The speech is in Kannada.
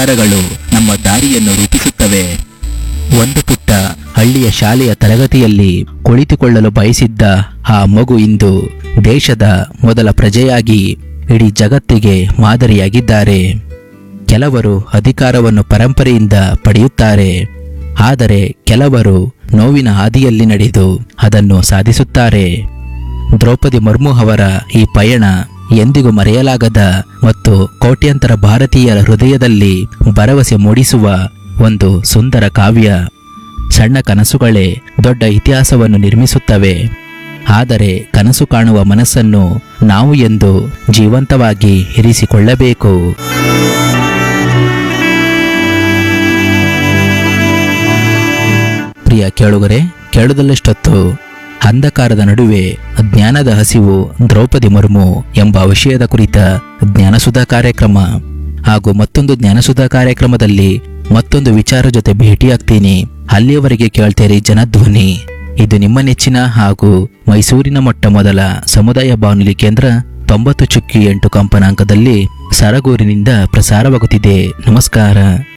ವಿಚಾರಗಳು ನಮ್ಮ ದಾರಿಯನ್ನು ರೂಪಿಸುತ್ತವೆ ಒಂದು ಪುಟ್ಟ ಹಳ್ಳಿಯ ಶಾಲೆಯ ತರಗತಿಯಲ್ಲಿ ಕುಳಿತುಕೊಳ್ಳಲು ಬಯಸಿದ್ದ ಆ ಮಗು ಇಂದು ದೇಶದ ಮೊದಲ ಪ್ರಜೆಯಾಗಿ ಇಡೀ ಜಗತ್ತಿಗೆ ಮಾದರಿಯಾಗಿದ್ದಾರೆ ಕೆಲವರು ಅಧಿಕಾರವನ್ನು ಪರಂಪರೆಯಿಂದ ಪಡೆಯುತ್ತಾರೆ ಆದರೆ ಕೆಲವರು ನೋವಿನ ಹಾದಿಯಲ್ಲಿ ನಡೆದು ಅದನ್ನು ಸಾಧಿಸುತ್ತಾರೆ ದ್ರೌಪದಿ ಮುರ್ಮು ಅವರ ಈ ಪಯಣ ಎಂದಿಗೂ ಮರೆಯಲಾಗದ ಮತ್ತು ಕೋಟ್ಯಂತರ ಭಾರತೀಯರ ಹೃದಯದಲ್ಲಿ ಭರವಸೆ ಮೂಡಿಸುವ ಒಂದು ಸುಂದರ ಕಾವ್ಯ ಸಣ್ಣ ಕನಸುಗಳೇ ದೊಡ್ಡ ಇತಿಹಾಸವನ್ನು ನಿರ್ಮಿಸುತ್ತವೆ ಆದರೆ ಕನಸು ಕಾಣುವ ಮನಸ್ಸನ್ನು ನಾವು ಎಂದು ಜೀವಂತವಾಗಿ ಇರಿಸಿಕೊಳ್ಳಬೇಕು ಪ್ರಿಯ ಕೇಳುಗರೆ ಕೇಳುವುದಲ್ಲಷ್ಟೊತ್ತು ಅಂಧಕಾರದ ನಡುವೆ ಜ್ಞಾನದ ಹಸಿವು ದ್ರೌಪದಿ ಮುರ್ಮು ಎಂಬ ವಿಷಯದ ಕುರಿತ ಜ್ಞಾನಸುಧಾ ಕಾರ್ಯಕ್ರಮ ಹಾಗೂ ಮತ್ತೊಂದು ಜ್ಞಾನಸುಧಾ ಕಾರ್ಯಕ್ರಮದಲ್ಲಿ ಮತ್ತೊಂದು ವಿಚಾರ ಜೊತೆ ಭೇಟಿಯಾಗ್ತೀನಿ ಅಲ್ಲಿಯವರೆಗೆ ಕೇಳ್ತೇರಿ ಜನಧ್ವನಿ ಇದು ನಿಮ್ಮ ನೆಚ್ಚಿನ ಹಾಗೂ ಮೈಸೂರಿನ ಮೊಟ್ಟ ಮೊದಲ ಸಮುದಾಯ ಬಾನುಲಿ ಕೇಂದ್ರ ತೊಂಬತ್ತು ಚುಕ್ಕಿ ಎಂಟು ಕಂಪನಾಂಕದಲ್ಲಿ ಸರಗೂರಿನಿಂದ ಪ್ರಸಾರವಾಗುತ್ತಿದೆ ನಮಸ್ಕಾರ